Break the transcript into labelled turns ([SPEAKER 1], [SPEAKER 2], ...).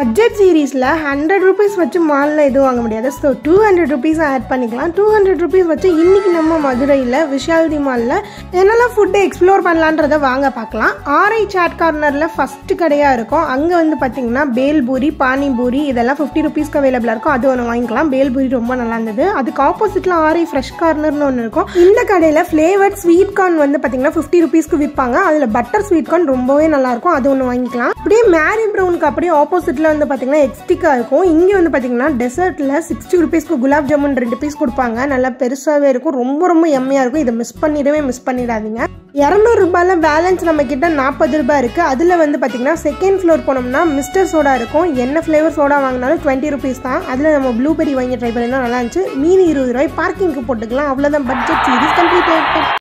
[SPEAKER 1] budget சீரீஸில் hundred rupees வச்சு மாலில் எதுவும் வாங்க முடியாது so two hundred rupees add பண்ணிக்கலாம் டூ ஹண்ட்ரட் ருபீஸ் வச்சு இன்றைக்கி நம்ம மதுரையில் விஷால்தி மாலில் என்னெல்லாம் ஃபுட்டு எக்ஸ்ப்ளோர் பண்ணலான்றதை வாங்க பார்க்கலாம் ஆர்ஐ சாட் கார்னரில் ஃபஸ்ட்டு கடையாக இருக்கும் அங்கே வந்து பார்த்தீங்கன்னா பேல்பூரி பானிபூரி இதெல்லாம் ஃபிஃப்டி ருபீஸ்க்கு அவைலபிளாக இருக்கும் அது ஒன்று வாங்கிக்கலாம் பேல்பூரி ரொம்ப நல்லா இருந்தது அதுக்கு ஆப்போசிட்டில் ஆர்ஐ ஃப்ரெஷ் கார்னர்னு ஒன்று இருக்கும் இந்த கடையில் ஃப்ளேவர்ட் ஸ்வீட் கார்ன் வந்து பார்த்தீங்கன்னா ஃபிஃப்டி ருபீஸ்க்கு விற்பாங்க அதில் பட்டர் ஸ்வீட் கார்ன் ரொம்பவே நல்லாயிருக்கும் அது ஒன்று வாங்கிக்கலாம் அப்படியே மேரி ப்ரௌனுக்கு அப்படியே ஆப்போசிட்டில் வந்து பார்த்தீங்கன்னா எக்ஸ்டிக்காக இருக்கும் இங்கே வந்து பார்த்தீங்கன்னா டெசர்ட்டில் சிக்ஸ்டி ருபீஸ்க்கு குலாப் ஜாமுன் ரெண்டு பீஸ் கொடுப்பாங்க நல்லா பெருசாகவே இருக்கும் ரொம்ப ரொம்ப எம்மையாக இருக்கும் இதை மிஸ் பண்ணிடவே மிஸ் பண்ணிடாதீங்க இரநூறுபாயில் பேலன்ஸ் நம்ம கிட்ட நாற்பது ரூபாய் இருக்குது அதில் வந்து பார்த்தீங்கன்னா செகண்ட் ஃப்ளோர் போனோம்னா மிஸ்டர் சோடா இருக்கும் என்ன ஃப்ளேவர் சோடா வாங்கினாலும் டுவெண்ட்டி ருபீஸ் தான் அதில் நம்ம ப்ளூபெரி வாங்கி ட்ரை பண்ணினா நல்லா இருந்துச்சு மீதி இருபது ரூபாய் பார்க்கிங்க்கு போட்டுக்கலாம் அவ்வளோதான் பட்ஜெட் சீரிஸ் கம்ப்ளீட்